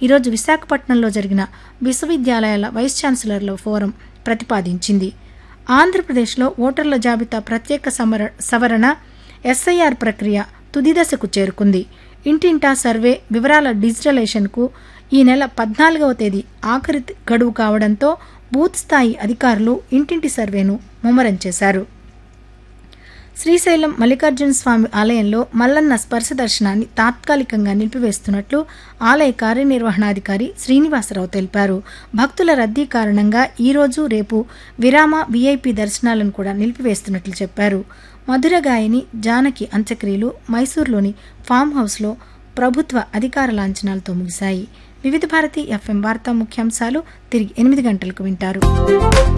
ఈరోజు విశాఖపట్నంలో జరిగిన విశ్వవిద్యాలయాల వైస్ ఛాన్సలర్ల ఫోరం ప్రతిపాదించింది ఆంధ్రప్రదేశ్లో ఓటర్ల జాబితా ప్రత్యేక సమర సవరణ ఎస్ఐఆర్ ప్రక్రియ తుది దశకు చేరుకుంది ఇంటింటా సర్వే వివరాల డిజిటలైజేషన్కు ఈ నెల పద్నాలుగవ తేదీ ఆఖరి గడువు కావడంతో బూత్ స్థాయి అధికారులు ఇంటింటి సర్వేను ముమ్మరం చేశారు శ్రీశైలం మల్లికార్జున స్వామి ఆలయంలో మల్లన్న స్పర్శ దర్శనాన్ని తాత్కాలికంగా నిలిపివేస్తున్నట్లు ఆలయ కార్యనిర్వహణాధికారి శ్రీనివాసరావు తెలిపారు భక్తుల రద్దీ కారణంగా ఈ రోజు రేపు విరామ వీఐపీ దర్శనాలను కూడా నిలిపివేస్తున్నట్లు చెప్పారు మధుర గాయని జానకి అంత్యక్రియలు మైసూర్లోని ఫామ్ హౌస్లో ప్రభుత్వ అధికార లాంఛనాలతో ముగిశాయి వివిధ భారతి ఎఫ్ఎం వార్తా ముఖ్యాంశాలు తిరిగి ఎనిమిది గంటలకు వింటారు